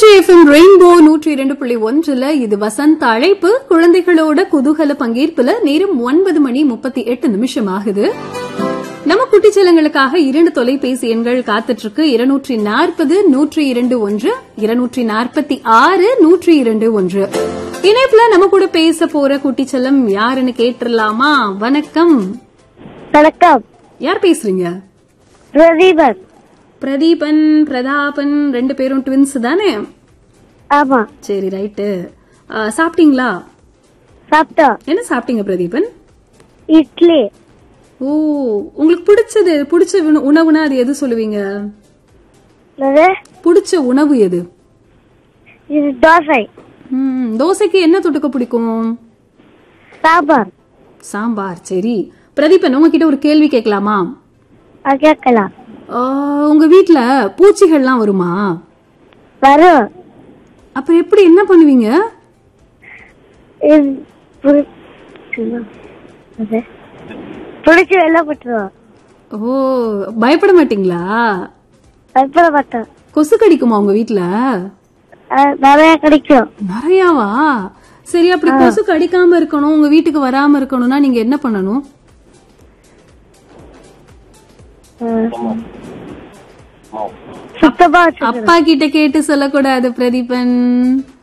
Trichy FM rainbow நூற்றி இரண்டு புள்ளி ஒன்றுல இது வசந்த அழைப்பு குழந்தைகளோட குதூகல பங்கேற்புல நேரம் ஒன்பது மணி முப்பத்தி எட்டு நிமிஷம் ஆகுது நம்ம குட்டிச்சலங்களுக்காக இரண்டு தொலைபேசி எண்கள் காத்துட்டு இருக்கு இருநூற்றி நாற்பது நூற்றி இரண்டு ஒன்று இருநூற்றி நாற்பத்தி ஆறு நூற்றி இரண்டு ஒன்று இணைப்புல நம்ம கூட பேச போற குட்டிச்சலம் யாருன்னு கேட்டுடலாமா வணக்கம் வணக்கம் யார் பேசுறீங்க பிரதீபன் பிரதீபன் பிரதாபன் ரெண்டு பேரும் ட்வின்ஸ் தானே ஆமா சரி ரைட்டு சாப்பிட்டீங்களா சாப்பிட்டோம் என்ன சாப்பிட்டீங்க பிரதீபன் இட்லி ஓ உங்களுக்கு பிடிச்சது பிடிச்ச உண- உணவுனா அது எது சொல்லுவீங்க என்னது? பிடிச்ச உணவு எது இது தோசை ம், தோசைக்கு என்ன தொட்டுக்க பிடிக்கும் சாம்பார் சாம்பார் சரி பிரதீபன் உங்ககிட்ட ஒரு கேள்வி கேட்கலாமா அது கேட்கலாம் ஆ, உங்க வீட்ல பூச்சிகள்லாம் வருமா வரும் அப்ப எப்படி என்ன பண்ணுவீங்க இது புடி- என்னது? புடிச்சு வெளில போட்டுருவோம் ஓ பயப்பட மாட்டீங்களா பயப்பட மாட்டோம் கொசு கடிக்குமா உங்க வீட்ல அஹ் நிறைய கிடைக்கும் நிறையாவா சரி அப்படி கொசு கடிக்காம இருக்கணும் உங்க வீட்டுக்கு வராம இருக்கணும்னா நீங்க என்ன பண்ணணும் அஹ் சுத்தமா வச்சுக்கணும் அப்பா கிட்ட கேட்டு சொல்லக்கூடாது பிரதீபன்